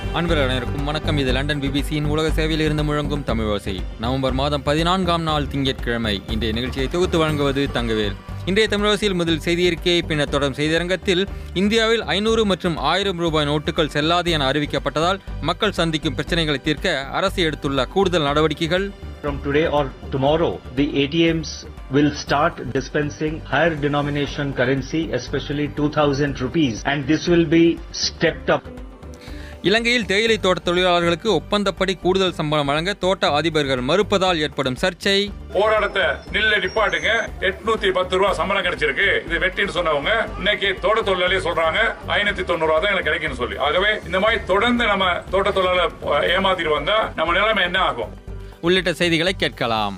அன்பர்கள் அனைவருக்கும் வணக்கம் இது லண்டன் பிபிசியின் உலக சேவையில் இருந்து முழங்கும் தமிழ் ஓசை நவம்பர் மாதம் பதினான்காம் நாள் திங்கட்கிழமை இன்றைய நிகழ்ச்சியை தொகுத்து வழங்குவது தங்கவேல் இன்றைய தமிழோசையில் முதல் செய்தியிருக்கை பின்னர் தொடரும் செய்தியரங்கத்தில் இந்தியாவில் ஐநூறு மற்றும் ஆயிரம் ரூபாய் நோட்டுகள் செல்லாது என அறிவிக்கப்பட்டதால் மக்கள் சந்திக்கும் பிரச்சனைகளை தீர்க்க அரசு எடுத்துள்ள கூடுதல் நடவடிக்கைகள் From today or tomorrow, the ATMs will start dispensing higher denomination currency, especially 2000 rupees, and this will be stepped up. இலங்கையில் தேயிலை தோட்ட தொழிலாளர்களுக்கு ஒப்பந்தப்படி கூடுதல் சம்பளம் வழங்க தோட்ட அதிபர்கள் மறுப்பதால் ஏற்படும் சர்ச்சை போராட்டத்தை நில்ல நிப்பாட்டுங்க எட்நூத்தி பத்து ரூபா சம்பளம் கிடைச்சிருக்கு இது வெட்டின்னு சொன்னவங்க இன்னைக்கு தோட்ட தொழிலாளியே சொல்றாங்க ஐநூத்தி தொண்ணூறு ரூபா தான் எனக்கு கிடைக்கும்னு சொல்லி ஆகவே இந்த மாதிரி தொடர்ந்து நம்ம தோட்ட தொழிலாளர் ஏமாத்திட்டு வந்தா நம்ம நிலைமை என்ன ஆகும் உள்ளிட்ட செய்திகளை கேட்கலாம்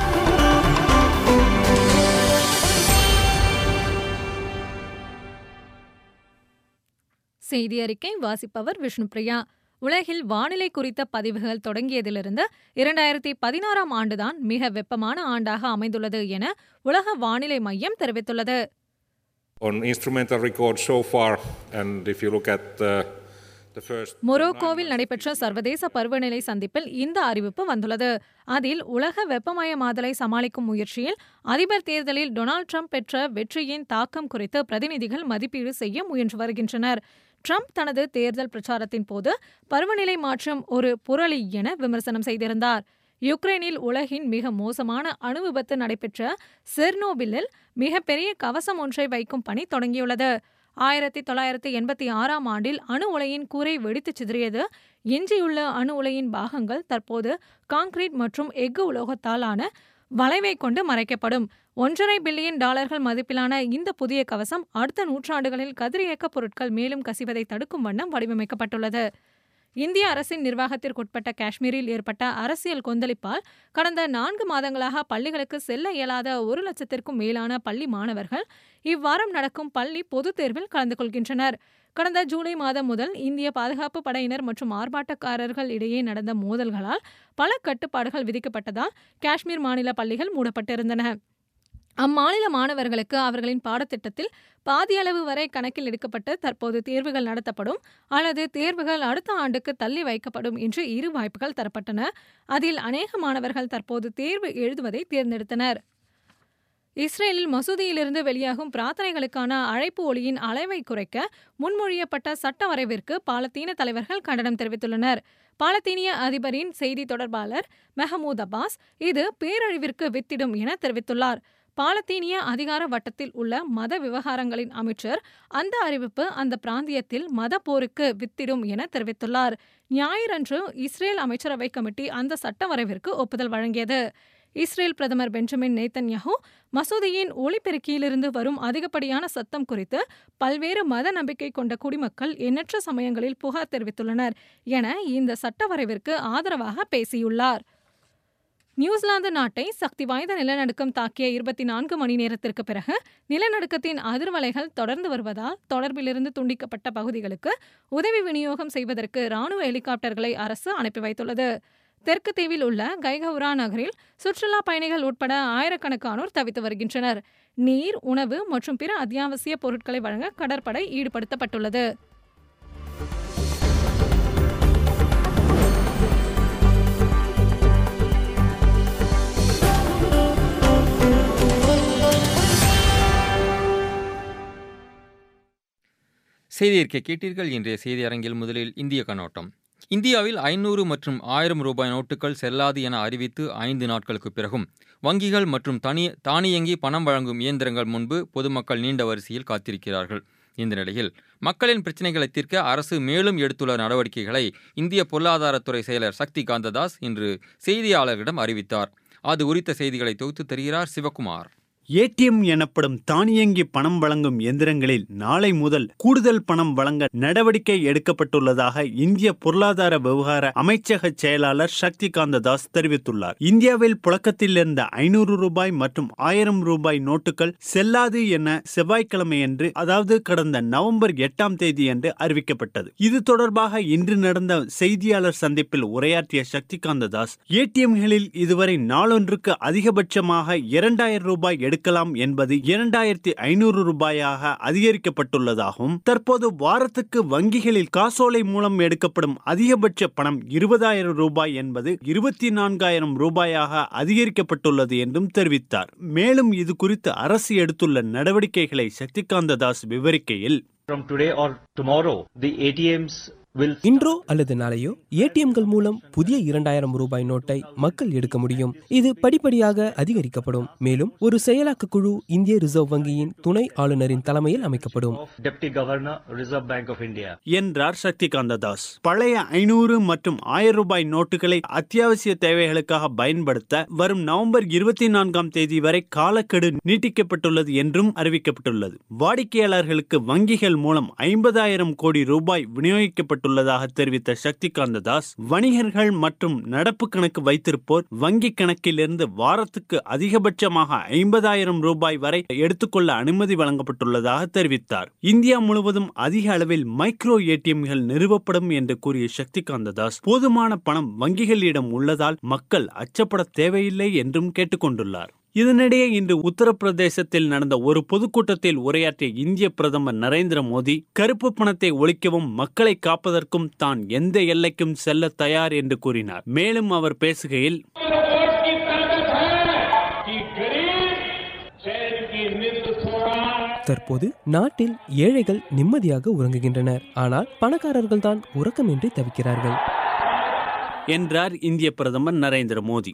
செய்தி அறிக்கை வாசிப்பவர் விஷ்ணுபிரியா உலகில் வானிலை குறித்த பதிவுகள் தொடங்கியதிலிருந்து இரண்டாயிரத்தி பதினாறாம் ஆண்டுதான் மிக வெப்பமான ஆண்டாக அமைந்துள்ளது என உலக வானிலை மையம் தெரிவித்துள்ளது on instrumental record so far. And if you look at uh, the first. மொரோக்கோவில் நடைபெற்ற சர்வதேச பருவநிலை சந்திப்பில் இந்த அறிவிப்பு வந்துள்ளது அதில் உலக வெப்பமயமாதலை சமாளிக்கும் முயற்சியில் அதிபர் தேர்தலில் டொனால்ட் ட்ரம்ப் பெற்ற வெற்றியின் தாக்கம் குறித்து பிரதிநிதிகள் மதிப்பீடு செய்ய முயன்று வருகின்றனர் ட்ரம்ப் தனது தேர்தல் பிரச்சாரத்தின் போது பருவநிலை மாற்றம் ஒரு புரளி என விமர்சனம் செய்திருந்தார் யுக்ரைனில் உலகின் மிக மோசமான அணு விபத்து நடைபெற்ற செர்னோபிலில் மிகப்பெரிய கவசம் ஒன்றை வைக்கும் பணி தொடங்கியுள்ளது ஆயிரத்தி தொள்ளாயிரத்தி எண்பத்தி ஆறாம் ஆண்டில் அணு உலையின் கூரை வெடித்து சிதறியது எஞ்சியுள்ள அணு உலையின் பாகங்கள் தற்போது கான்கிரீட் மற்றும் எஃகு உலோகத்தாலான வளைவை கொண்டு மறைக்கப்படும் ஒன்றரை பில்லியன் டாலர்கள் மதிப்பிலான இந்த புதிய கவசம் அடுத்த நூற்றாண்டுகளில் கதிரியக்க பொருட்கள் மேலும் கசிவதை தடுக்கும் வண்ணம் வடிவமைக்கப்பட்டுள்ளது இந்திய அரசின் நிர்வாகத்திற்குட்பட்ட காஷ்மீரில் ஏற்பட்ட அரசியல் கொந்தளிப்பால் கடந்த நான்கு மாதங்களாக பள்ளிகளுக்கு செல்ல இயலாத ஒரு லட்சத்திற்கும் மேலான பள்ளி மாணவர்கள் இவ்வாரம் நடக்கும் பள்ளி பொதுத் தேர்வில் கலந்து கொள்கின்றனர் கடந்த ஜூலை மாதம் முதல் இந்திய பாதுகாப்பு படையினர் மற்றும் ஆர்ப்பாட்டக்காரர்கள் இடையே நடந்த மோதல்களால் பல கட்டுப்பாடுகள் விதிக்கப்பட்டதால் காஷ்மீர் மாநில பள்ளிகள் மூடப்பட்டிருந்தன அம்மாநில மாணவர்களுக்கு அவர்களின் பாடத்திட்டத்தில் பாதியளவு வரை கணக்கில் எடுக்கப்பட்டு தற்போது தேர்வுகள் நடத்தப்படும் அல்லது தேர்வுகள் அடுத்த ஆண்டுக்கு தள்ளி வைக்கப்படும் என்று இரு வாய்ப்புகள் தரப்பட்டன அதில் அநேக மாணவர்கள் தற்போது தேர்வு எழுதுவதை தேர்ந்தெடுத்தனர் இஸ்ரேலில் மசூதியிலிருந்து வெளியாகும் பிரார்த்தனைகளுக்கான அழைப்பு ஒளியின் அளவை குறைக்க முன்மொழியப்பட்ட சட்ட வரைவிற்கு பாலத்தீன தலைவர்கள் கண்டனம் தெரிவித்துள்ளனர் பாலத்தீனிய அதிபரின் செய்தி தொடர்பாளர் மெஹமூத் அப்பாஸ் இது பேரழிவிற்கு வித்திடும் என தெரிவித்துள்ளார் பாலத்தீனிய அதிகார வட்டத்தில் உள்ள மத விவகாரங்களின் அமைச்சர் அந்த அறிவிப்பு அந்த பிராந்தியத்தில் மத போருக்கு வித்திடும் என தெரிவித்துள்ளார் ஞாயிறன்று இஸ்ரேல் அமைச்சரவை கமிட்டி அந்த சட்ட வரைவிற்கு ஒப்புதல் வழங்கியது இஸ்ரேல் பிரதமர் பெஞ்சமின் நேத்தன்யாஹூ மசூதியின் ஒளிபெருக்கியிலிருந்து வரும் அதிகப்படியான சத்தம் குறித்து பல்வேறு மத நம்பிக்கை கொண்ட குடிமக்கள் எண்ணற்ற சமயங்களில் புகார் தெரிவித்துள்ளனர் என இந்த சட்ட வரைவிற்கு ஆதரவாக பேசியுள்ளார் நியூசிலாந்து நாட்டை சக்தி வாய்ந்த நிலநடுக்கம் தாக்கிய இருபத்தி நான்கு மணி நேரத்திற்கு பிறகு நிலநடுக்கத்தின் அதிர்வலைகள் தொடர்ந்து வருவதால் தொடர்பிலிருந்து துண்டிக்கப்பட்ட பகுதிகளுக்கு உதவி விநியோகம் செய்வதற்கு ராணுவ ஹெலிகாப்டர்களை அரசு அனுப்பி வைத்துள்ளது தெற்கு தீவில் உள்ள கைகவுரா நகரில் சுற்றுலா பயணிகள் உட்பட ஆயிரக்கணக்கானோர் தவித்து வருகின்றனர் நீர் உணவு மற்றும் பிற அத்தியாவசிய பொருட்களை வழங்க கடற்படை ஈடுபடுத்தப்பட்டுள்ளது செய்தி இருக்கை கேட்டீர்கள் இன்றைய செய்தி அரங்கில் முதலில் இந்திய கண்ணோட்டம் இந்தியாவில் ஐநூறு மற்றும் ஆயிரம் ரூபாய் நோட்டுகள் செல்லாது என அறிவித்து ஐந்து நாட்களுக்கு பிறகும் வங்கிகள் மற்றும் தனி தானியங்கி பணம் வழங்கும் இயந்திரங்கள் முன்பு பொதுமக்கள் நீண்ட வரிசையில் காத்திருக்கிறார்கள் இந்த நிலையில் மக்களின் பிரச்சினைகளை தீர்க்க அரசு மேலும் எடுத்துள்ள நடவடிக்கைகளை இந்திய பொருளாதாரத்துறை செயலர் சக்தி காந்ததாஸ் இன்று செய்தியாளர்களிடம் அறிவித்தார் அது குறித்த செய்திகளை தொகுத்து தருகிறார் சிவகுமார் ஏடிஎம் எனப்படும் தானியங்கி பணம் வழங்கும் எந்திரங்களில் நாளை முதல் கூடுதல் பணம் வழங்க நடவடிக்கை எடுக்கப்பட்டுள்ளதாக இந்திய பொருளாதார விவகார அமைச்சக செயலாளர் சக்தி காந்த தாஸ் தெரிவித்துள்ளார் இந்தியாவில் புழக்கத்தில் இருந்த ஐநூறு ரூபாய் மற்றும் ஆயிரம் ரூபாய் நோட்டுகள் செல்லாது என செவ்வாய்க்கிழமையன்று அதாவது கடந்த நவம்பர் எட்டாம் தேதி என்று அறிவிக்கப்பட்டது இது தொடர்பாக இன்று நடந்த செய்தியாளர் சந்திப்பில் உரையாற்றிய சக்தி காந்த தாஸ் ஏடிஎம்களில் இதுவரை நாளொன்றுக்கு அதிகபட்சமாக இரண்டாயிரம் ரூபாய் எடுக்க எடுக்கலாம் என்பது இரண்டாயிரத்தி ஐநூறு ரூபாயாக அதிகரிக்கப்பட்டுள்ளதாகவும் தற்போது வாரத்துக்கு வங்கிகளில் காசோலை மூலம் எடுக்கப்படும் அதிகபட்ச பணம் இருபதாயிரம் ரூபாய் என்பது இருபத்தி நான்காயிரம் ரூபாயாக அதிகரிக்கப்பட்டுள்ளது என்றும் தெரிவித்தார் மேலும் இது குறித்து அரசு எடுத்துள்ள நடவடிக்கைகளை Shaktikanta Das விவரிக்கையில் From today or tomorrow, the ATMs will இன்றோ அல்லது நாளையோ ஏடிஎம்கள் மூலம் புதிய இரண்டாயிரம் ரூபாய் நோட்டை மக்கள் எடுக்க முடியும் இது படிப்படியாக அதிகரிக்கப்படும் மேலும் ஒரு செயலாக்க குழு இந்திய ரிசர்வ் வங்கியின் துணை ஆளுநரின் தலைமையில் அமைக்கப்படும் of Deputy Governor, Reserve Bank of India. என்றார் சக்திகாந்த தாஸ் பழைய ஐநூறு மற்றும் ஆயிரம் ரூபாய் நோட்டுகளை அத்தியாவசிய தேவைகளுக்காக பயன்படுத்த வரும் நவம்பர் இருபத்தி நான்காம் தேதி வரை காலக்கெடு நீட்டிக்கப்பட்டுள்ளது என்றும் அறிவிக்கப்பட்டுள்ளது வாடிக்கையாளர்களுக்கு வங்கிகள் மூலம் ஐம்பதாயிரம் கோடி ரூபாய் விநியோகிக்கப்பட்டுள்ளதாக தெரிவித்த சக்திகாந்த தாஸ் வணிகர்கள் மற்றும் நடப்பு கணக்கு வைத்திருப்போர் வங்கி கணக்கிலிருந்து வாரத்துக்கு அதிகபட்சமாக ஐம்பதாயிரம் ரூபாய் வரை எடுத்துக்கொள்ள அனுமதி வழங்கப்பட்டுள்ளதாக தெரிவித்தார் இந்தியா முழுவதும் அதிக அளவில் மைக்ரோ ஏடிஎம்கள் நிறுவப்படும் என்று கூறிய சக்திகாந்த தாஸ் போதுமான பணம் வங்கிகளிடம் உள்ளதால் மக்கள் அச்சப்பட தேவையில்லை என்றும் கேட்டுக்கொண்டுள்ளார் இதனிடையே இன்று உத்தரப்பிரதேசத்தில் நடந்த ஒரு பொதுக்கூட்டத்தில் உரையாற்றிய இந்திய பிரதமர் நரேந்திர மோடி கருப்பு பணத்தை ஒழிக்கவும் மக்களை காப்பதற்கும் தான் எந்த எல்லைக்கும் செல்ல தயார் என்று கூறினார் மேலும் அவர் பேசுகையில் தற்போது நாட்டில் ஏழைகள் நிம்மதியாக உறங்குகின்றனர் ஆனால் பணக்காரர்கள் தான் உறக்கமின்றி தவிக்கிறார்கள் என்றார் இந்திய பிரதமர் நரேந்திர மோடி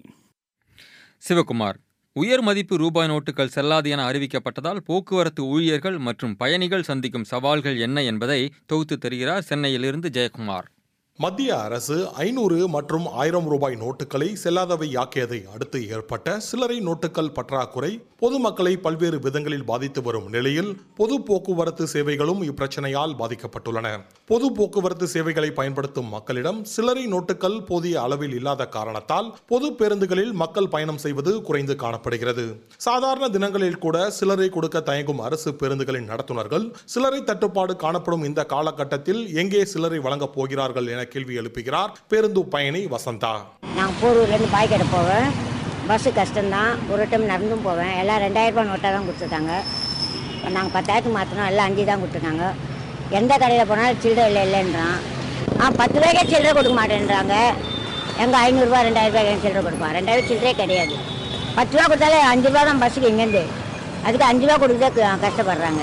சிவகுமார் உயர் மதிப்பு ரூபாய் நோட்டுகள் செல்லாது என அறிவிக்கப்பட்டதால் போக்குவரத்து ஊழியர்கள் மற்றும் பயணிகள் சந்திக்கும் சவால்கள் என்ன என்பதை தொகுத்து தருகிறார் சென்னையிலிருந்து ஜெயக்குமார் மத்திய அரசு ஐநூறு மற்றும் ஆயிரம் ரூபாய் நோட்டுகளை செல்லாதவையாக்கியதை அடுத்து ஏற்பட்ட சில்லறை நோட்டுகள் பற்றாக்குறை பொதுமக்களை பல்வேறு விதங்களில் பாதித்து வரும் நிலையில் பொது போக்குவரத்து சேவைகளும் இப்பிரச்சனையால் பாதிக்கப்பட்டுள்ளன பொது போக்குவரத்து சேவைகளை பயன்படுத்தும் மக்களிடம் சில்லறை நோட்டுகள் போதிய அளவில் இல்லாத காரணத்தால் பொது பேருந்துகளில் மக்கள் பயணம் செய்வது குறைந்து காணப்படுகிறது சாதாரண தினங்களில் கூட சில்லறை கொடுக்க தயங்கும் அரசு பேருந்துகளின் நடத்துனர்கள் சில்லறை தட்டுப்பாடு காணப்படும் இந்த காலகட்டத்தில் எங்கே சில்லறை வழங்கப் போகிறார்கள் என கேள்வி எழுப்புகிறார் பேருந்து பயணி வசந்தா நான் போரூர்லேருந்து பாய்க்கடை போவேன் பஸ்ஸு கஷ்டம்தான் ஒரு டைம் நடந்தும் போவேன் எல்லாம் ரெண்டாயிரம் ரூபாய் நோட்டாக தான் கொடுத்துருக்காங்க நாங்கள் பத்தாயிரத்துக்கு மாற்றினோம் எல்லாம் அஞ்சு தான் கொடுத்துருக்காங்க எந்த கடையில் போனாலும் சில்லறை இல்லை இல்லைன்றான் ஆ பத்து ரூபாய்க்கே சில்லறை கொடுக்க மாட்டேன்றாங்க எங்கள் ஐநூறுரூவா ரெண்டாயிரம் ரூபாய்க்கு சில்லறை கொடுப்பான் ரெண்டாயிரம் சில்லறே கிடையாது பத்து ரூபா கொடுத்தாலே அஞ்சு ரூபா தான் பஸ்ஸுக்கு இங்கேருந்து அதுக்கு அஞ்சு ரூபா கொடுக்க க- கஷ்டப்படுறாங்க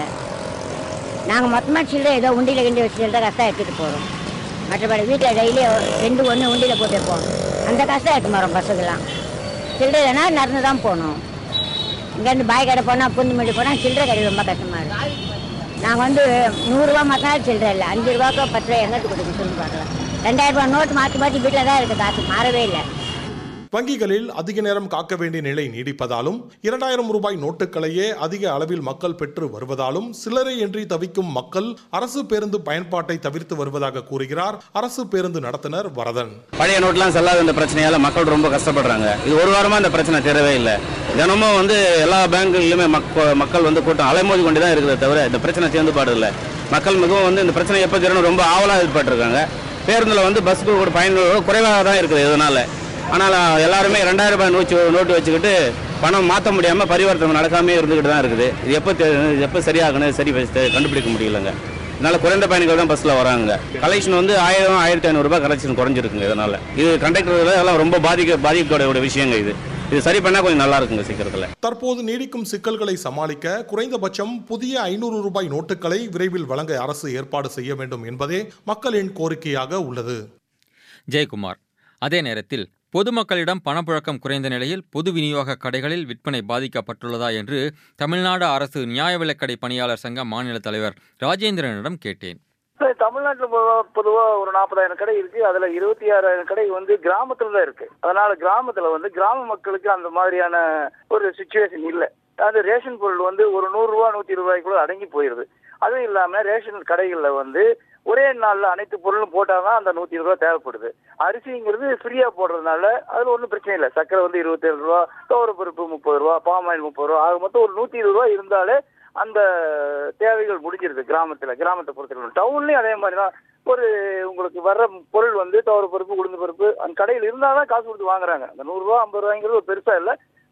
நாங்கள் மொத்தமாக சில்லறை ஏதோ உண்டியில் கிண்டி வச்சு சில்லறை கஷ்டம் எடுத்துகிட்டு போகிறோம் மற்றபடி வீட்டில் டெய்லி ரெண்டு ஒன்று உண்டியில் போட்டு வைப்போம் அந்த கஷ்டம் எடுத்து வரோம் பஸ்ஸுக்கெல்லாம் சில்லறைனா நடந்து தான் போகணும் இங்கேருந்து பாய் கடை போனால் புந்துமல்லி போனால் சில்லறை கடை ரொம்ப கஷ்டமாக இருக்கும் நாங்கள் வந்து நூறுரூவா மாற்றினாலும் சில்லறை இல்லை அஞ்சு ரூபாய்க்கோ பத்து ரூபா எங்கிட்டு கொடுங்க சொல்லி பார்க்கலாம் ரெண்டாயிரம் ரூபாய் நோட்டு மாற்றி மாற்றி வீட்டில் தான் இருக்குது காசு மாறவே இல்லை வங்கிகளில் அதிக நேரம் காக்க வேண்டிய நிலை நீடிப்பதாலும் இரண்டாயிரம் ரூபாய் நோட்டுகளையே அதிக அளவில் மக்கள் பெற்று வருவதாலும் சில்லறை இன்றி தவிக்கும் மக்கள் அரசு பேருந்து பயன்பாட்டை தவிர்த்து வருவதாக கூறுகிறார் அரசு பேருந்து நடத்துனர் வரதன் பழைய நோட்லாம் செல்லாத இந்த பிரச்சனையால மக்கள் ரொம்ப கஷ்டப்படுறாங்க இது ஒரு வாரமா இந்த பிரச்சனை தீரவே இல்லை தினமும் வந்து எல்லா பேங்குகளிலுமே மக்க- மக்கள் வந்து கூட்டம் அலைமோதி கொண்டு தான் இருக்கிறத தவிர இந்த பிரச்சனை சேர்ந்து பாடு இல்லை மக்கள் மிகவும் வந்து இந்த பிரச்சனை எப்போ தீரணும் ரொம்ப ஆவலாக எதிர்பார்த்துருக்காங்க பேருந்தில் வந்து பஸ்ஸுக்கு ஒரு பயன்கள் குறைவாக தான் இருக்குது இதனால ஆனால் எல்லாருமே ரெண்டாயிரம் ரூபாய் நோட்டு நோட்டு வச்சுக்கிட்டு பணம் மாற்ற முடியாமல் பரிவர்த்தனை நடக்காமே இருந்துக்கிட்டு தான் இருக்குது இது எப்போ தெ- இது எப்போ சரியாகணும் சரி வச்சு கண்டுபிடிக்க முடியலங்க இதனால குறைந்த பயணிகள் தான் பஸ்ஸில் வராங்க கலெக்ஷன் வந்து ஆயிரம் ஆயிரத்தி ஐநூறுரூபா கலெக்ஷன் குறைஞ்சிருக்குங்க இதனால இது கண்டக்டர் எல்லாம் ரொம்ப பாதிக்க பாதிக்கக்கூடிய விஷயங்க இது இது சரி பண்ணால் கொஞ்சம் நல்லா இருக்குங்க சீக்கிரத்தில் தற்போது நீடிக்கும் சிக்கல்களை சமாளிக்க குறைந்தபட்சம் புதிய ஐநூறு ரூபாய் நோட்டுகளை விரைவில் வழங்க அரசு ஏற்பாடு செய்ய வேண்டும் என்பதே மக்களின் கோரிக்கையாக உள்ளது ஜெயக்குமார் அதே நேரத்தில் பொதுமக்களிடம் பணப்புழக்கம் குறைந்த நிலையில் பொது விநியோக கடைகளில் விற்பனை பாதிக்கப்பட்டுள்ளதா என்று தமிழ்நாடு அரசு நியாய விலைக்கடை பணியாளர் சங்க மாநில தலைவர் ராஜேந்திரனிடம் கேட்டேன் சார் தமிழ்நாட்டில் பொதுவாக ஒரு நாற்பதாயிரம் கடை இருக்கு அதுல இருபத்தி ஆறாயிரம் கடை வந்து கிராமத்துல தான் இருக்கு அதனால கிராமத்துல வந்து கிராம மக்களுக்கு அந்த மாதிரியான ஒரு சுச்சுவேஷன் இல்லை அது ரேஷன் பொருள் வந்து ஒரு நூறு ரூபா நூத்தி ரூபாய்க்குள்ள அடங்கி போயிருது அதுவும் இல்லாம ரேஷன் கடைகள்ல வந்து ஒரே நாள்ல அனைத்து பொருளும் போட்டாதான் அந்த நூத்தி இருபது ரூபா தேவைப்படுது அரிசிங்கிறது ஃப்ரீயா போடுறதுனால அதுல ஒன்றும் பிரச்சனை இல்லை சக்கரை வந்து இருபத்தேழு ரூபா பருப்பு முப்பது ரூபா பாம் ஆயில் முப்பது ரூபா ஆக மொத்தம் ஒரு நூத்தி இருபது ரூபா இருந்தாலே அந்த தேவைகள் முடிஞ்சிருது கிராமத்துல கிராமத்தை பொறுத்தவரை டவுன்லயும் அதே மாதிரி தான் ஒரு உங்களுக்கு வர்ற பொருள் வந்து துவர பருப்பு உளுந்து பருப்பு அந்த கடையில் இருந்தால் தான் காசு கொடுத்து வாங்குறாங்க அந்த நூறுரூவா ஐம்பது ரூபாய்ங்கிறது ஒரு பெருசா இல்லை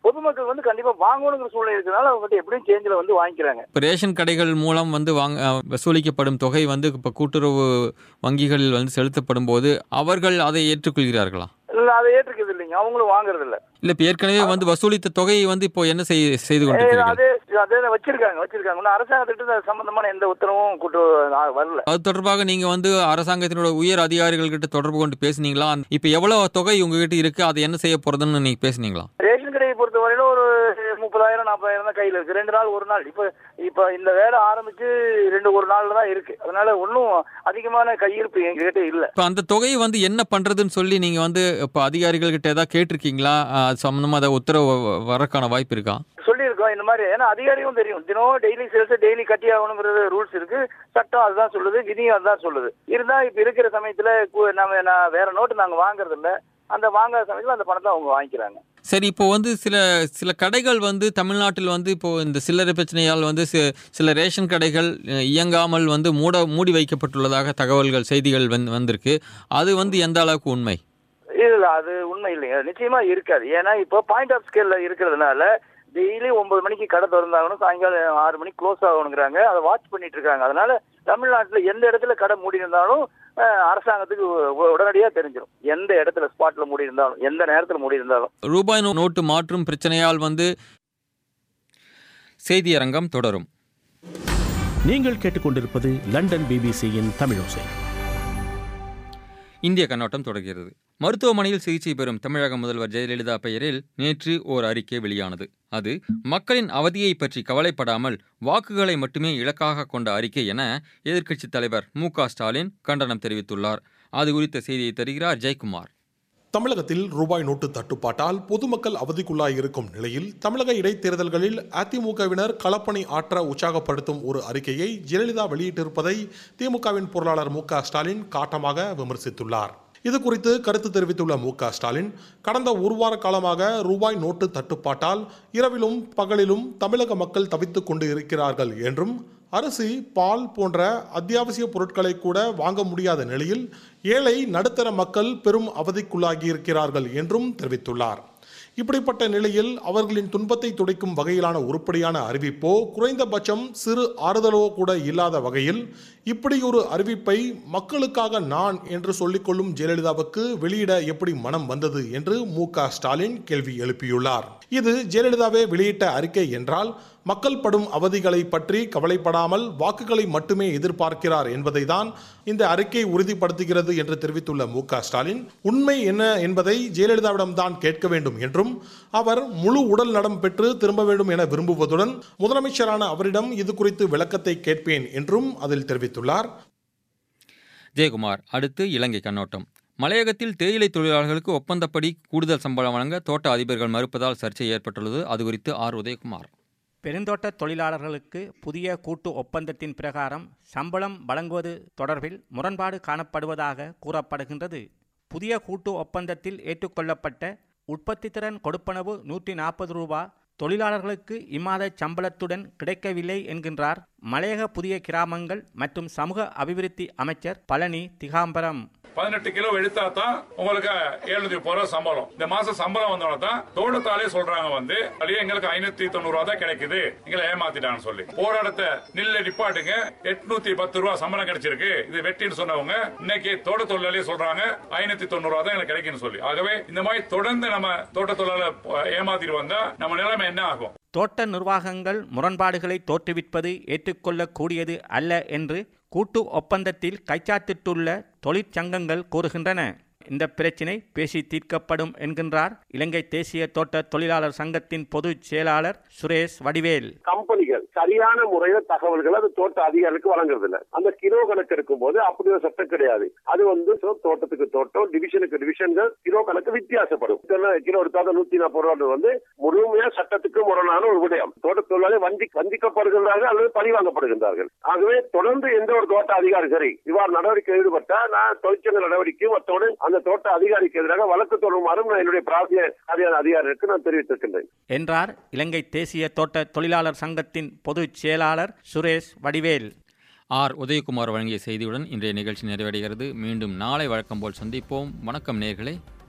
பொதுமக்கள் வந்து கண்டிப்பா வாங்கணுங்கிற சூழ்நிலை இருக்கிறதுனால அவங்க வந்து எப்படியும் சேஞ்சில் வந்து வாங்கிக்கிறாங்க இப்போ ரேஷன் கடைகள் மூலம் வந்து வாங்க அஹ், வசூலிக்கப்படும் தொகை வந்து இப்போ கூட்டுறவு வங்கிகளில் வந்து செலுத்தப்படும் போது அவர்கள் அதை ஏற்றுக்கொள்கிறார்களா இல்ல அதை ஏற்றுக்கிறது இல்லைங்க அவங்களும் வாங்குறது இல்ல இல்லை இப்போ ஏற்கனவே வந்து வசூலித்த தொகையை வந்து இப்போ என்ன செய் செய்து ஏ, கொண்டிருக்கிறீர்கள் அதே அதே வச்சிருக்காங்க வச்சிருக்காங்க இன்னும் அரசாங்கத்திட்ட இது சம்பந்தமான எந்த உத்தரவும் கூட்டு ஆ- வரல அது தொடர்பாக நீங்க வந்து அரசாங்கத்தினோட உயர் அதிகாரிகள் கிட்ட தொடர்பு கொண்டு பேசுனீங்களா இப்போ எவ்வளவு தொகை உங்ககிட்ட இருக்கு அதை என்ன செய்ய போறதுன்னு நீங்க பேசுனீங்களா ரேஷன் கடையை பொறுத்த வரையிலும் ஒரு முப்பதாயிரம் நாற்பதாயிரம் தான் கையில் இருக்கு ரெண்டு நாள் ஒரு நாள் இப்போ இப்போ இந்த வேலை ஆரம்பிச்சு ரெண்டு ஒரு நாள்ல தான் இருக்கு அதனால ஒன்றும் அதிகமான கையிருப்பு எங்ககிட்ட இல்லை இப்போ அந்த தொகையை வந்து என்ன பண்றதுன்னு சொல்லி நீங்க வந்து இப்போ அதிகாரிகள் கிட்ட ஏதாவது கேட்டிருக்கீங்களா அஹ், அது சம்பந்தமா அதை உத்தரவு வ- வரக்கான வாய்ப்பு இருக்கா சொல்லியிருக்கோம் இந்த மாதிரி ஏன்னா அதிகாரியும் தெரியும் தினம் டெய்லி சேல்ஸ் டெய்லி கட்டி ஆகணுங்கிறது ரூல்ஸ் இருக்கு சட்டம் அதுதான் சொல்லுது விதியும் அதுதான் சொல்லுது இருந்தா இப்ப இருக்கிற சமயத்துல கு- நம்ம நான் வேற நோட்டு நாங்க வாங்குறது இல்ல அந்த வாங்காத சமயத்துல அந்த பணத்தை அவங்க வாங்கிக்கிறாங்க சரி இப்போ வந்து சில சில கடைகள் வந்து தமிழ்நாட்டில் வந்து இப்போ இந்த சில்லறை பிரச்சனையால் வந்து சி- சில ரேஷன் கடைகள் அஹ், இயங்காமல் வந்து மூட மூடி வைக்கப்பட்டுள்ளதாக தகவல்கள் செய்திகள் வந்து வந்திருக்கு அது வந்து எந்த அளவுக்கு உண்மை இல்ல அது உண்மை இல்லைங்க அது நிச்சயமா இருக்காது ஏன்னா இப்போ பாயிண்ட் ஆஃப் ஸ்கேல்ல இருக்கிறதுனால டெய்லி ஒன்பது மணிக்கு கடை திறந்தாகணும் சாயங்காலம் ஆறு மணிக்கு க்ளோஸ் ஆகணுங்கிறாங்க அதை வாட்ச் பண்ணிட்டு இருக்காங்க அதனால தமிழ்நாட்டில் எந்த இடத்துல கடை மூடி இருந்தாலும் அஹ், அரசாங்கத்துக்கு உ- உடனடியா தெரிஞ்சிடும் எந்த இடத்துல ஸ்பாட்ல மூடி இருந்தாலும் எந்த நேரத்துல மூடி இருந்தாலும் ரூபாய் நோ- நோட்டு மாற்றும் பிரச்சனையால் வந்து செய்தியரங்கம் தொடரும் நீங்கள் கேட்டுக்கொண்டிருப்பது லண்டன் பிபிசியின் தமிழோசை இந்திய கண்ணோட்டம் தொடர்கிறது மருத்துவமனையில் சிகிச்சை பெறும் தமிழக முதல்வர் ஜெயலலிதா பெயரில் நேற்று ஓர் அறிக்கை வெளியானது அது மக்களின் அவதியை பற்றி கவலைப்படாமல் வாக்குகளை மட்டுமே இலக்காக கொண்ட அறிக்கை என எதிர்க்கட்சித் தலைவர் மு க ஸ்டாலின் கண்டனம் தெரிவித்துள்ளார் அது குறித்த செய்தியை தருகிறார் ஜெயக்குமார் தமிழகத்தில் ரூபாய் நோட்டு தட்டுப்பாட்டால் பொதுமக்கள் அவதிக்குள்ளாய் இருக்கும் நிலையில் தமிழக இடைத்தேர்தல்களில் அதிமுகவினர் களப்பணி ஆற்ற உற்சாகப்படுத்தும் ஒரு அறிக்கையை ஜெயலலிதா வெளியிட்டிருப்பதை திமுகவின் பொருளாளர் மு க ஸ்டாலின் காட்டமாக விமர்சித்துள்ளார் இது குறித்து கருத்து தெரிவித்துள்ள மு க ஸ்டாலின் கடந்த ஒரு வார காலமாக ரூபாய் நோட்டு தட்டுப்பாட்டால் இரவிலும் பகலிலும் தமிழக மக்கள் தவித்துக் கொண்டு இருக்கிறார்கள் என்றும் அரிசி பால் போன்ற அத்தியாவசிய பொருட்களை கூட வாங்க முடியாத நிலையில் ஏழை நடுத்தர மக்கள் பெரும் அவதிக்குள்ளாகி இருக்கிறார்கள் என்றும் தெரிவித்துள்ளார் இப்படிப்பட்ட நிலையில் அவர்களின் துன்பத்தை துடைக்கும் வகையிலான உருப்படியான அறிவிப்போ குறைந்தபட்சம் சிறு ஆறுதலோ கூட இல்லாத வகையில் இப்படி ஒரு அறிவிப்பை மக்களுக்காக நான் என்று சொல்லிக்கொள்ளும் ஜெயலலிதாவுக்கு வெளியிட எப்படி மனம் வந்தது என்று மு க ஸ்டாலின் கேள்வி எழுப்பியுள்ளார் இது ஜெயலலிதாவே வெளியிட்ட அறிக்கை என்றால் மக்கள் படும் அவதிகளை பற்றி கவலைப்படாமல் வாக்குகளை மட்டுமே எதிர்பார்க்கிறார் என்பதை தான் இந்த அறிக்கை உறுதிப்படுத்துகிறது என்று தெரிவித்துள்ள மு க ஸ்டாலின் உண்மை என்ன என்பதை ஜெயலலிதாவிடம் தான் கேட்க வேண்டும் என்றும் அவர் முழு உடல் நடம் பெற்று திரும்ப வேண்டும் என விரும்புவதுடன் முதலமைச்சரான அவரிடம் இது குறித்து விளக்கத்தை கேட்பேன் என்றும் அதில் தெரிவித்துள்ளார் ஜெயக்குமார் அடுத்து இலங்கை கண்ணோட்டம் மலையகத்தில் தேயிலை தொழிலாளர்களுக்கு ஒப்பந்தப்படி கூடுதல் சம்பளம் வழங்க தோட்ட அதிபர்கள் மறுப்பதால் சர்ச்சை ஏற்பட்டுள்ளது அது குறித்து ஆர் உதயகுமார் பெருந்தோட்ட தொழிலாளர்களுக்கு புதிய கூட்டு ஒப்பந்தத்தின் பிரகாரம் சம்பளம் வழங்குவது தொடர்பில் முரண்பாடு காணப்படுவதாக கூறப்படுகின்றது புதிய கூட்டு ஒப்பந்தத்தில் ஏற்றுக்கொள்ளப்பட்ட உற்பத்தித்திறன் கொடுப்பனவு நூற்றி நாற்பது ரூபா தொழிலாளர்களுக்கு இம்மாத சம்பளத்துடன் கிடைக்கவில்லை என்கின்றார் மலையக புதிய கிராமங்கள் மற்றும் சமூக அபிவிருத்தி அமைச்சர் பழனி திகாம்பரம் பதினெட்டு கிலோ எடுத்தா தான் உங்களுக்கு எழுநூத்தி முப்பது ரூபா சம்பளம் இந்த மாசம் சம்பளம் வந்தோட தான் தோட்டத்தாலே சொல்றாங்க வந்து அப்படியே எங்களுக்கு ஐநூத்தி தொண்ணூறு ரூபா தான் கிடைக்குது எங்களை ஏமாத்திட்டாங்கன்னு சொல்லி போராட்டத்தை நில்ல நிப்பாட்டுங்க எட்நூத்தி பத்து ரூபா சம்பளம் கிடைச்சிருக்கு இது வெட்டின்னு சொன்னவங்க இன்னைக்கு தோட்ட தொழிலாளியே சொல்றாங்க ஐநூத்தி தொண்ணூறு ரூபா தான் எங்களுக்கு கிடைக்குன்னு சொல்லி ஆகவே இந்த மாதிரி தொடர்ந்து நம்ம தோட்ட தொழிலாளர் ஏமாத்திட்டு வந்தா நம்ம நிலைமை என்ன ஆகும் தோட்ட நிர்வாகங்கள் முரண்பாடுகளை தோற்றுவிப்பது ஏற்றுக்கொள்ளக்கூடியது அல்ல என்று கூட்டு ஒப்பந்தத்தில் கைச்சாத்திட்டுள்ள தொழிற்சங்கங்கள் கூறுகின்றன இந்த பிரச்சினை பேசி தீர்க்கப்படும் என்கின்றார் இலங்கை தேசிய தோட்ட தொழிலாளர் சங்கத்தின் பொதுச் செயலாளர் சுரேஷ் வடிவேல் கம்பெனிகள் சரியான முறையில தகவல்களை அது தோட்ட அதிகாரிகளுக்கு வழங்குறது இல்ல அந்த கிலோ கணக்கு எடுக்கும் போது அப்படி ஒரு சட்டம் கிடையாது அது வந்து so தோட்டத்துக்கு தோட்டம் டிவிஷனுக்கு டிவிஷன்கள் கிலோ கணக்கு வித்தியாசப்படும் இத்தனை கிலோ எடுத்தாத நூத்தி நாற்பது ரூபா வந்து முழுமையா சட்டத்துக்கு முரணான ஒரு விடயம் தோட்ட தொழிலாளி வந்தி வந்திக்கப்படுகின்றார்கள் அல்லது பழிவாங்கப்படுகின்றார்கள் ஆகவே தொடர்ந்து எந்த ஒரு தோட்ட அதிகாரி சரி இவ்வாறு நடவடிக்கை ஈடுபட்டா நான் தொழிற்சங்க நடவடிக்கை மற்றோடு அந்த தோட்ட அதிகாரிக்கு எதிராக வழக்கு தொடருமாறும் நான் என்னுடைய பிராந்திய அதிகார அதிகாரிகளுக்கு நான் தெரிவித்திருக்கின்றேன் என்றார் இலங்கை தேசிய தோட்ட தொழிலாளர் சங்கத்தின் பொதுச் செயலாளர் சுரேஷ் வடிவேல் ஆர் உதயகுமார் வழங்கிய செய்தியுடன் இன்றைய நிகழ்ச்சி நிறைவடைகிறது மீண்டும் நாளை வழக்கம் போல் சந்திப்போம் வணக்கம் நேர்களே